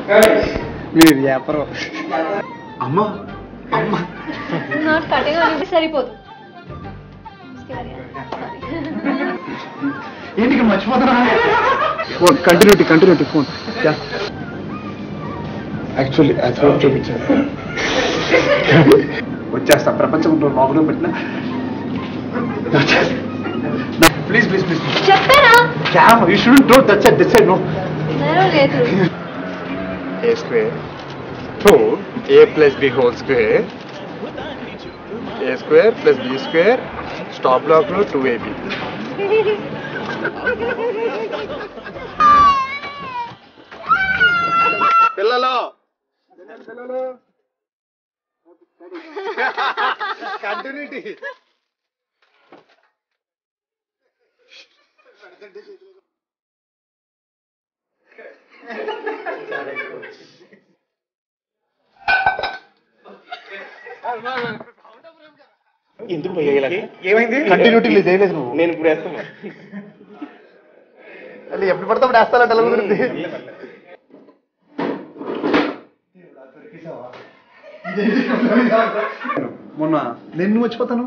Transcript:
మీరు వ్యాపారం అమ్మా అమ్మా నాట్ కటింగ్ అని సరిపోదు ఏంటి ఇక్కడ మర్చిపోతున్నా phone continuity continuity phone actually అది ఫోన్ చూపించాను వచ్చేస్తా ప్రపంచంలో లోపల పెట్టిన ప్లీజ్ ప్లీజ్ ప్లీజ్ చెప్పారా come you should don't touch at this side no నేరో లేదు a square two a plus b whole square a square plus b square stop block లో టూ ఏబి పిల్లలు పిల్లలు కంటిన్యూటీ ఎందుకు భయ్యా ఇలాగ? ఏమైంది కంటిన్యూటీ చేయలేదు నువ్వు నేను ఇప్పుడు వేస్తున్నా అంటే ఎప్పుడు పడితే అప్పుడు వేస్తానంట అలా కుదిరింది మొన్న నేను మర్చిపోతాను